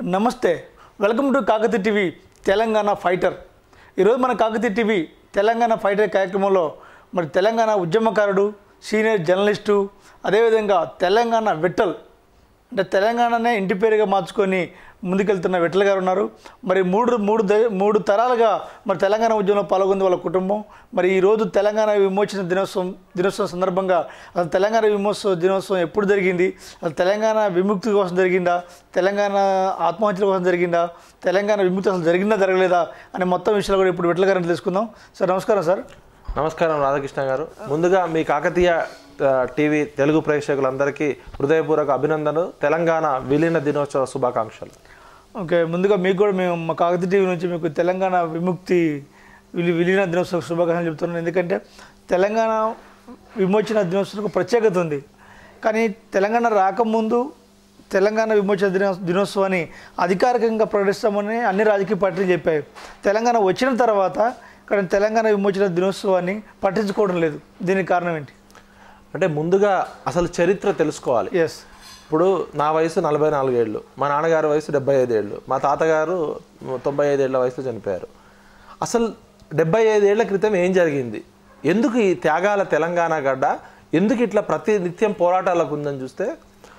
నమస్తే welcome to Kakati TV Telangana fighter ఈరోజు మన కాకతీ టీవీ తెలంగాణ ఫైటర్ కార్యక్రమంలో మరి తెలంగాణ ఉద్యమకారుడు సీనియర్ జర్నలిస్టు అదేవిధంగా తెలంగాణ విట్టల్ అంటే తెలంగాణనే ఇంటి పేరుగా మార్చుకొని ముందుకెళ్తున్న విఠల్ గారు ఉన్నారు మరి మూడు మూడు ద- మూడు తరాలుగా మరి తెలంగాణ ఉద్యమంలో పాల్గొంది వాళ్ళ కుటుంబం మరి ఈరోజు తెలంగాణ విమోచన దినోత్సవం దినోత్సవం సందర్భంగా అసలు తెలంగాణ విమోత్సవ దినోత్సవం ఎప్పుడు జరిగింది అసలు తెలంగాణ విముక్తి కోసం జరిగిందా తెలంగాణ ఆత్మహత్యల కోసం జరిగిందా తెలంగాణ విముక్తి అసలు జరిగిందా జరగలేదా అనే మొత్తం విషయాలు కూడా ఇప్పుడు విఠల్ గారిని తెలుసుకుందాం సార్ నమస్కారం సార్ నమస్కారం రాధాకృష్ణ గారు ముందుగా మీ కాకతీయ ఆ, టీవీ తెలుగు ప్రేక్షకులందరికీ హృదయపూర్వక అభినందనలు తెలంగాణ విలీన దినోత్సవ శుభాకాంక్షలు ఓకే ముందుగా మీకు కూడా మేము మా కాకతీ టీవీ నుంచి మీకు తెలంగాణ విముక్తి విలి విలీన దినోత్సవ శుభాకాంక్షలు చెప్తున్నాను ఎందుకంటే తెలంగాణ విమోచన దినోత్సవం ఒక ప్రత్యేకత ఉంది కానీ తెలంగాణ రాకముందు తెలంగాణ విమోచన దినో దినోత్సవాన్ని అధికారికంగా ప్రకటిస్తామని అన్ని రాజకీయ పార్టీలు చెప్పాయి తెలంగాణ వచ్చిన తర్వాత కానీ తెలంగాణ విమోచన దినోత్సవాన్ని పట్టించుకోవడం లేదు దీనికి కారణం ఏంటి అంటే ముందుగా అసలు చరిత్ర తెలుసుకోవాలి ఎస్ ఇప్పుడు నా వయసు నలభై నాలుగేళ్ళు మా నాన్నగారి వయసు డెబ్బై ఐదేళ్ళు మా తాతగారు తొంభై ఐదేళ్ల వయసులో చనిపోయారు అసలు డెబ్బై ఐదేళ్ల క్రితం ఏం జరిగింది ఎందుకు ఈ త్యాగాల తెలంగాణ గడ్డ ఎందుకు ఇట్లా ప్రతి నిత్యం పోరాటాలకు ఉందని చూస్తే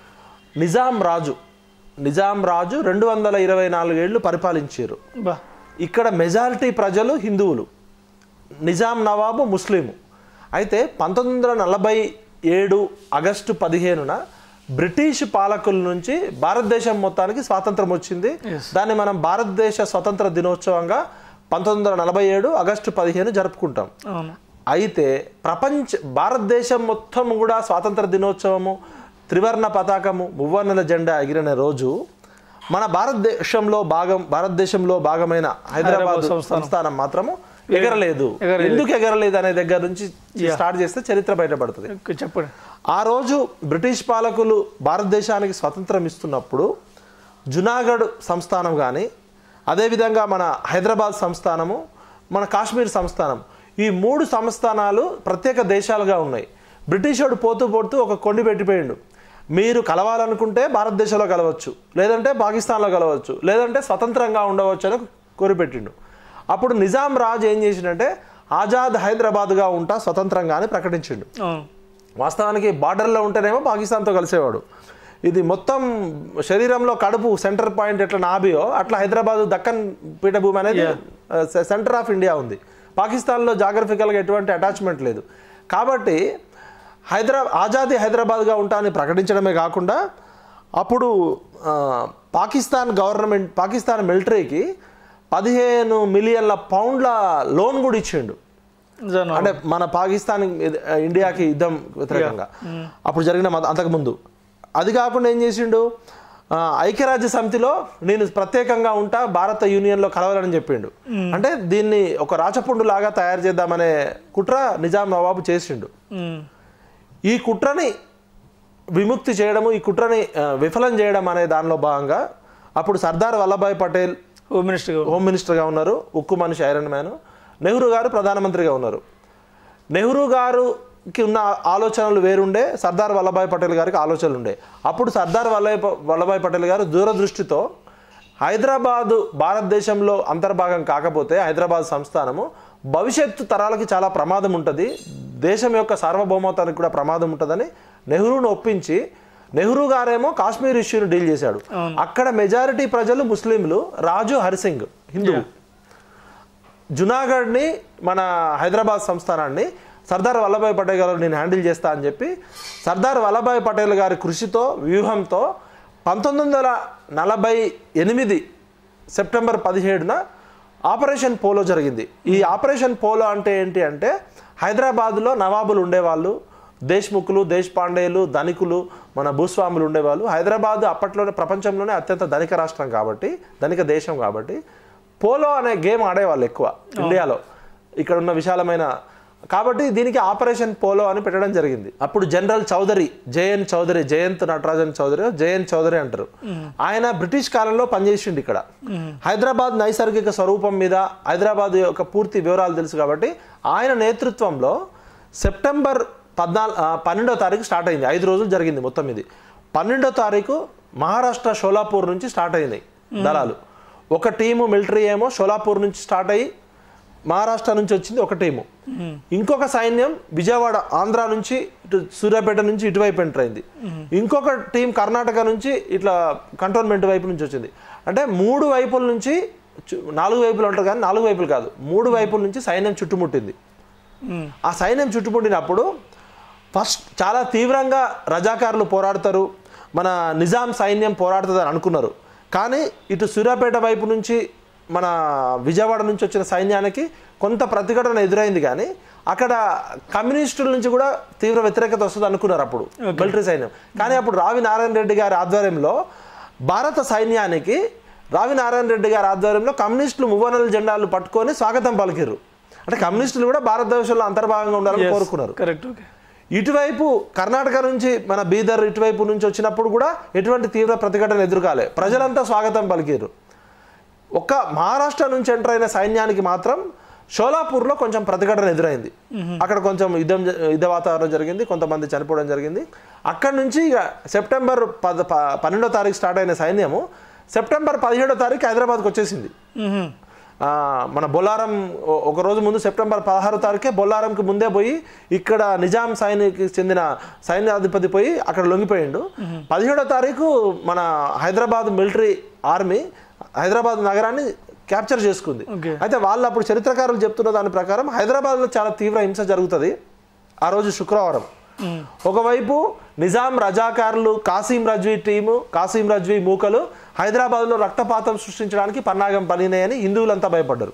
నిజాం రాజు నిజాం రాజు రెండు వందల ఇరవై నాలుగేళ్లు పరిపాలించారు బా ఇక్కడ మెజారిటీ ప్రజలు హిందువులు నిజాం నవాబు ముస్లిము అయితే పంతొమ్మిది వందల నలభై ఏడు ఆగస్టు పదిహేనున బ్రిటిష్ పాలకుల నుంచి భారతదేశం మొత్తానికి స్వాతంత్రం వచ్చింది దాన్ని మనం భారతదేశ స్వతంత్ర దినోత్సవంగా పంతొమ్మిది వందల నలభై ఏడు ఆగస్టు పదిహేను జరుపుకుంటాం అవును అయితే ప్రపంచ భారతదేశం మొత్తం కూడా స్వాతంత్ర దినోత్సవము త్రివర్ణ పతాకము మువ్వన్నెల జెండా ఎగిరిన రోజు మన భారతదేశంలో భాగం భారతదేశంలో భాగమైన హైదరాబాద్ సంస్థానం మాత్రము ఎగరలేదు ఎందుకు ఎగరలేదు అనే దగ్గర నుంచి స్టార్ట్ చేస్తే చరిత్ర బయటపడుతుంది ఓకే, చెప్పండి ఆ రోజు బ్రిటిష్ పాలకులు భారతదేశానికి స్వతంత్రం ఇస్తున్నప్పుడు జునాగఢ్ సంస్థానం కానీ అదేవిధంగా మన హైదరాబాద్ సంస్థానము మన కాశ్మీర్ సంస్థానం ఈ మూడు సంస్థానాలు ప్రత్యేక దేశాలుగా ఉన్నాయి బ్రిటిష్ వాడు పోతూ పోతూ ఒక కొండి పెట్టిపోయిండు మీరు కలవాలనుకుంటే భారతదేశంలో కలవచ్చు లేదంటే పాకిస్తాన్లో కలవచ్చు లేదంటే స్వతంత్రంగా ఉండవచ్చు అని కోరిపెట్టిండు అప్పుడు నిజాం రాజు ఏం చేసిండంటే ఆజాద్ హైదరాబాద్గా ఉంటా స్వతంత్రంగా అని ప్రకటించిండు అవును వాస్తవానికి బార్డర్లో ఉంటేనేమో పాకిస్తాన్తో కలిసేవాడు ఇది మొత్తం శరీరంలో కడుపు సెంటర్ పాయింట్ ఎట్లా నాభియో అట్లా హైదరాబాద్ దక్కన్ పీఠభూమి అనేది సెంటర్ ఆఫ్ ఇండియా ఉంది పాకిస్తాన్లో జాగ్రఫికల్గా ఎటువంటి అటాచ్మెంట్ లేదు కాబట్టి హైదరా ఆజాదీ హైదరాబాద్గా ఉంటా అని ప్రకటించడమే కాకుండా అప్పుడు ఆ, పాకిస్తాన్ గవర్నమెంట్ పాకిస్తాన్ మిలిటరీకి పదిహేను మిలియన్ల పౌండ్ల లోన్ కూడా ఇచ్చిండు నిజాను. అంటే మన పాకిస్తాన్ ఇది- ఇండియాకి యుద్ధం వ్యతిరేకంగా అప్పుడు జరిగిన మత- అంతకుముందు అది కాకుండా ఏం చేసిండు ఆ, ఐక్యరాజ్య సమితిలో నేను ప్రత్యేకంగా ఉంటా భారత యూనియన్లో కలవాలని చెప్పిండు అంటే దీన్ని ఒక రాచపుండు లాగా తయారు చేద్దామనే కుట్ర నిజాం నవాబు చేసిండు ఉమ్. ఈ కుట్రని విముక్తి చేయడము ఈ కుట్రని ఆ, విఫలం చేయడం అనే దానిలో భాగంగా అప్పుడు సర్దార్ వల్లభాయ్ పటేల్ హోమ్ మినిస్టర్ గారు హోమ్ మినిస్టర్గా ఉన్నారు ఉక్కు మనిషి ఐరన్ మ్యాన్ నెహ్రూ గారు ప్రధానమంత్రిగా ఉన్నారు నెహ్రూ గారుకి ఉన్న ఆలోచనలు వేరుండే సర్దార్ వల్లభాయ్ పటేల్ గారికి ఆలోచనలు ఉండే అప్పుడు సర్దార్ వల్లభాయ్ ప- వల్లభాయ్ పటేల్ గారు దూరదృష్టితో హైదరాబాదు భారతదేశంలో అంతర్భాగం కాకపోతే హైదరాబాద్ సంస్థానము భవిష్యత్తు తరాలకి చాలా ప్రమాదం ఉంటుంది దేశం యొక్క సార్వభౌమత్వానికి కూడా ప్రమాదం ఉంటుందని నెహ్రూను ఒప్పించి నెహ్రూ గారేమో కాశ్మీర్ ఇష్యూని డీల్ చేశాడు అక్కడ మెజారిటీ ప్రజలు ముస్లింలు రాజు హరిసింగ్ హిందువు జునాగఢ్ని మన హైదరాబాద్ సంస్థానాన్ని సర్దార్ వల్లభాయ్ పటేల్ గారు నేను హ్యాండిల్ చేస్తా అని చెప్పి సర్దార్ వల్లభాయ్ పటేల్ గారి కృషితో వ్యూహంతో పంతొమ్మిది వందల నలభై ఎనిమిది సెప్టెంబర్ పదిహేడున ఆపరేషన్ పోలో జరిగింది ఈ ఆపరేషన్ పోలో అంటే ఏంటి అంటే హైదరాబాద్లో నవాబులు ఉండేవాళ్ళు దేశ్ముఖులు దేశపాండేయులు ధనికులు మన భూస్వాములు ఉండేవాళ్ళు హైదరాబాద్ అప్పట్లోనే ప్రపంచంలోనే అత్యంత ధనిక రాష్ట్రం కాబట్టి ధనిక దేశం కాబట్టి పోలో అనే గేమ్ ఆడేవాళ్ళు ఎక్కువ ఇండియాలో ఇక్కడ ఉన్న విశాలమైన కాబట్టి దీనికి ఆపరేషన్ పోలో అని పెట్టడం జరిగింది అప్పుడు general Chaudhari J N Chaudhari Jayant Natarajan Chaudhari J N Chaudhari అంటారు ఆయన బ్రిటిష్ కాలంలో పనిచేసిండు ఇక్కడ హైదరాబాద్ నైసర్గిక స్వరూపం మీద హైదరాబాద్ యొక్క పూర్తి వివరాలు తెలుసు కాబట్టి ఆయన నేతృత్వంలో సెప్టెంబర్ పద్నాలుగు పన్నెండో తారీఖు స్టార్ట్ అయింది ఐదు రోజులు జరిగింది మొత్తం ఇది పన్నెండో తారీఖు మహారాష్ట్ర షోలాపూర్ నుంచి స్టార్ట్ అయింది దళాలు ఒక టీము మిలిటరీ ఏమో షోలాపూర్ నుంచి స్టార్ట్ అయ్యి మహారాష్ట్ర నుంచి వచ్చింది ఒక టీము ఇంకొక సైన్యం విజయవాడ ఆంధ్ర నుంచి ఇటు సూర్యాపేట నుంచి ఇటువైపు ఎంటర్ అయింది ఇంకొక టీం కర్ణాటక నుంచి ఇట్లా కంటోన్మెంట్ వైపు నుంచి వచ్చింది అంటే మూడు వైపుల నుంచి చు- నాలుగు వైపులు ఉంటారు కానీ నాలుగు వైపులు కాదు మూడు వైపుల నుంచి సైన్యం చుట్టుముట్టింది ఆ సైన్యం చుట్టుముట్టినప్పుడు ఫస్ట్ చాలా తీవ్రంగా రజాకారులు పోరాడతారు మన నిజాం సైన్యం పోరాడుతుంది అని అనుకున్నారు కానీ ఇటు సూర్యాపేట వైపు నుంచి మన విజయవాడ నుంచి వచ్చిన సైన్యానికి కొంత ప్రతిఘటన ఎదురైంది కానీ అక్కడ కమ్యూనిస్టుల నుంచి కూడా తీవ్ర వ్యతిరేకత వస్తుంది అనుకున్నారు అప్పుడు మిలిటరీ సైన్యం కానీ అప్పుడు రావి నారాయణ రెడ్డి గారి ఆధ్వర్యంలో భారత సైన్యానికి రావి నారాయణ రెడ్డి గారి ఆధ్వర్యంలో కమ్యూనిస్టులు మువ్వనల జెండాలు పట్టుకొని స్వాగతం పలికిర్రు అంటే కమ్యూనిస్టులు కూడా భారతదేశంలో అంతర్భాగంగా ఉండాలని కోరుకున్నారు కరెక్ట్ ఓకే ఇటువైపు కర్ణాటక నుంచి మన బీదర్ ఇటువైపు నుంచి వచ్చినప్పుడు కూడా ఎటువంటి తీవ్ర ప్రతిఘటన ఎదురుకాలే ప్రజలంతా స్వాగతం పలికిరు ఒక్క మహారాష్ట్ర నుంచి ఎంటర్ అయిన సైన్యానికి మాత్రం షోలాపూర్లో కొంచెం ప్రతిఘటన ఎదురైంది అక్కడ కొంచెం యుద్ధం జ- యుద్ధ వాతావరణం జరిగింది కొంతమంది చనిపోవడం జరిగింది అక్కడ నుంచి ఇక సెప్టెంబర్ పద ప- పన్నెండో తారీఖు స్టార్ట్ అయిన సైన్యము సెప్టెంబర్ పదిహేడో తారీఖు హైదరాబాద్కి వచ్చేసింది ఆ, మన బొల్లారం ఒ- ఒక రోజు ముందు సెప్టెంబర్ పదహారో తారీఖే బొల్లారంకి ముందే పోయి ఇక్కడ నిజాం సైన్యకి చెందిన సైన్యాధిపతి పోయి అక్కడ లొంగిపోయిండు పదిహేడో తారీఖు మన హైదరాబాద్ మిలిటరీ ఆర్మీ హైదరాబాద్ నగరాన్ని క్యాప్చర్ చేసుకుంది Okay. అయితే వాళ్ళు అప్పుడు చరిత్రకారులు చెప్తున్న దాని ప్రకారం హైదరాబాద్లో చాలా తీవ్ర హింస జరుగుతుంది ఆ రోజు శుక్రవారం ఒకవైపు నిజాం రజాకారులు కాసిం రజ్వీ టీము కాసిం రజ్వీ మూకలు హైదరాబాద్లో రక్తపాతం సృష్టించడానికి పన్నాగం పనినాయని హిందువులంతా భయపడ్డారు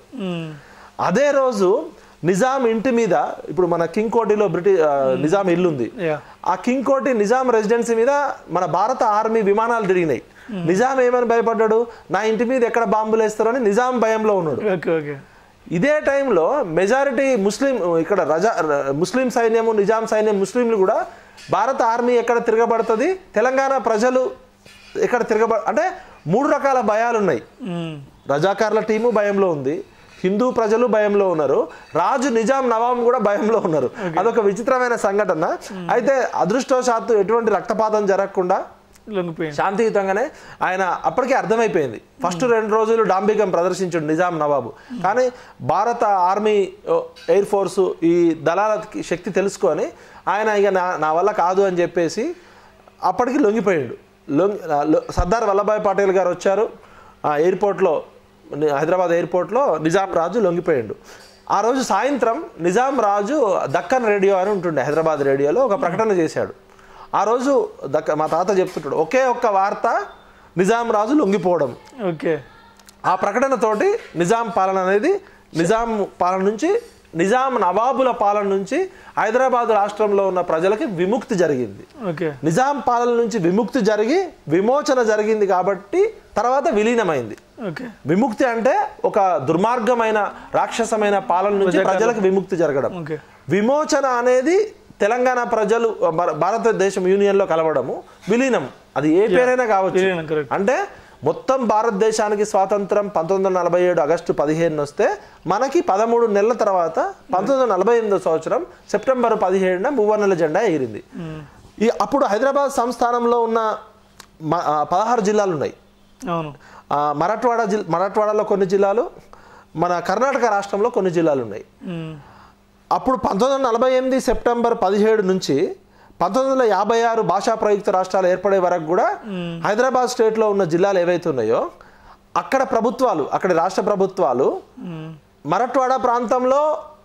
అదే రోజు నిజాం ఇంటి మీద ఇప్పుడు మన కింగ్ కోటిలో బ్రిటిష్ నిజాం ఇల్లు ఉంది యా ఆ కింగ్ కోటి నిజాం రెసిడెన్సీ మీద మన భారత ఆర్మీ విమానాలు తిరిగినాయి నిజాం ఏమని భయపడ్డాడు నా ఇంటి మీద ఎక్కడ బాంబులు వేస్తారో అని నిజాం భయంలో ఉన్నాడు ఓకే ఓకే ఇదే టైంలో మెజారిటీ ముస్లిం ఇక్కడ రజా ముస్లిం సైన్యము నిజాం సైన్యం ముస్లింలు కూడా భారత ఆర్మీ ఎక్కడ తిరగబడుతుంది తెలంగాణ ప్రజలు ఎక్కడ తిరగబ అంటే మూడు రకాల భయాలు ఉన్నాయి రజాకార్ల టీము భయంలో ఉంది హిందూ ప్రజలు భయంలో ఉన్నారు రాజు నిజాం నవాబ్ కూడా భయంలో ఉన్నారు అదొక విచిత్రమైన సంఘటన అయితే అదృష్టవశాత్తు ఎటువంటి రక్తపాతం జరగకుండా లొంగిపోయింది శాంతియుతంగానే ఆయన అప్పటికే అర్థమైపోయింది ఫస్ట్ రెండు రోజులు డాంబికం ప్రదర్శించాడు నిజాం నవాబు కానీ భారత ఆర్మీ ఓ, ఎయిర్ ఫోర్సు ఈ దళాలకి శక్తి తెలుసుకొని ఆయన ఇక నా నా వల్ల కాదు అని చెప్పేసి అప్పటికి లొంగిపోయాడు లొంగి ఆ, లొ- సర్దార్ వల్లభాయ్ పటేల్ గారు వచ్చారు ఆ ఎయిర్పోర్ట్లో ని- హైదరాబాద్ ఎయిర్పోర్ట్లో నిజాం రాజు లొంగిపోయాడు ఆ రోజు సాయంత్రం నిజాం రాజు దక్కన్ రేడియో అని ఉంటుండే హైదరాబాద్ రేడియోలో ఒక ప్రకటన చేశాడు ఆ రోజు దక్క మా తాత చెప్తుంటాడు ఒకే ఒక్క వార్త నిజాం రాజు లొంగిపోవడం ఓకే ఆ ప్రకటనతోటి నిజాం పాలన అనేది నిజాం పాలన నుంచి నిజాం నవాబుల పాలన నుంచి హైదరాబాద్ రాష్ట్రంలో ఉన్న ప్రజలకి విముక్తి జరిగింది ఓకే నిజాం పాలన నుంచి విముక్తి జరిగి విమోచన జరిగింది కాబట్టి తర్వాత విలీనమైంది ఓకే విముక్తి అంటే ఒక దుర్మార్గమైన రాక్షసమైన పాలన నుంచి ప్రజలకు విముక్తి జరగడం ఓకే విమోచన అనేది తెలంగాణ ప్రజలు భార- భారతదేశం యూనియన్లో కలవడము విలీనం అది ఏ పేరైనా కావచ్చు విలీనం, correct. అంటే మొత్తం భారతదేశానికి స్వాతంత్రం పంతొమ్మిది వందల నలభై ఏడు ఆగస్టు పదిహేను వస్తే మనకి పదమూడు నెలల తర్వాత పంతొమ్మిది వందల నలభై ఎనిమిదో సంవత్సరం సెప్టెంబర్ పదిహేడున మూవర్నెల జెండా ఎగిరింది ఈ అప్పుడు హైదరాబాద్ సంస్థానంలో ఉన్న మ- ఆ, పదహారు జిల్లాలు ఉన్నాయి అవును ఆ, మరాఠవాడ జిల్ మరాఠవాడలో కొన్ని జిల్లాలు మన కర్ణాటక రాష్ట్రంలో కొన్ని జిల్లాలు ఉన్నాయి మ్మ్. అప్పుడు పంతొమ్మిది వందల నలభై ఎనిమిది సెప్టెంబర్ పదిహేడు నుంచి పంతొమ్మిది వందల యాభై ఆరు భాషా ప్రయుక్త రాష్ట్రాలు ఏర్పడే వరకు కూడా హైదరాబాద్ స్టేట్లో ఉన్న జిల్లాలు ఏవైతే ఉన్నాయో అక్కడ ప్రభుత్వాలు అక్కడ రాష్ట్ర ప్రభుత్వాలు మరట్వాడ ప్రాంతంలో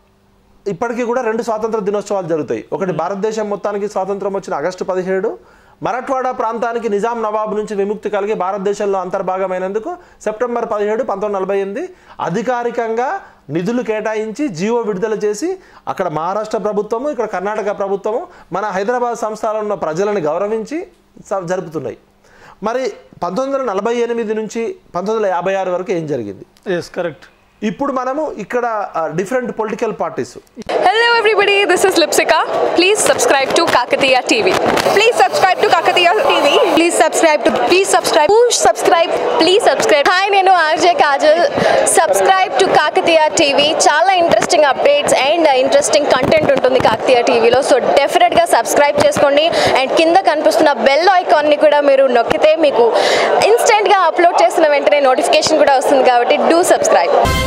ఇప్పటికీ కూడా రెండు స్వాతంత్ర దినోత్సవాలు జరుగుతాయి ఒకటి భారతదేశం మొత్తానికి స్వాతంత్రం వచ్చిన ఆగస్టు పదిహేడు మరాఠవాడ ప్రాంతానికి నిజాం నవాబు నుంచి విముక్తి కలిగి భారతదేశంలో అంతర్భాగమైనందుకు సెప్టెంబర్ పదిహేడు పంతొమ్మిది నలభై ఎనిమిది అధికారికంగా నిధులు కేటాయించి జీవో విడుదల చేసి అక్కడ మహారాష్ట్ర ప్రభుత్వము ఇక్కడ కర్ణాటక ప్రభుత్వము మన హైదరాబాద్ సంస్థలో ఉన్న ప్రజలను గౌరవించి స- జరుపుతున్నాయి మరి పంతొమ్మిది వందల నలభై ఎనిమిది నుంచి పంతొమ్మిది వందల యాభై ఆరు వరకు ఏం జరిగింది ఎస్ కరెక్ట్ ఇప్పుడు మనము ఇక్కడ different political parties Hello everybody, this is Lipsika. Please subscribe to Kakatiya TV. Please subscribe to Kakatiya TV. Please subscribe to please subscribe Push subscribe, please subscribe. Hi, నేను RJ Kajal subscribe to Kakatiya TV చాలా interesting updates and interesting content ఉంటుంది కాకతీయ టీవీలో so డెఫినెట్గా subscribe చేసుకోండి and కింద కనిపిస్తున్న bell ఐకాన్ని కూడా మీరు నొక్కితే మీకు ఇన్స్టెంట్గా అప్లోడ్ చేసిన వెంటనే నోటిఫికేషన్ కూడా వస్తుంది కాబట్టి డూ సబ్స్క్రైబ్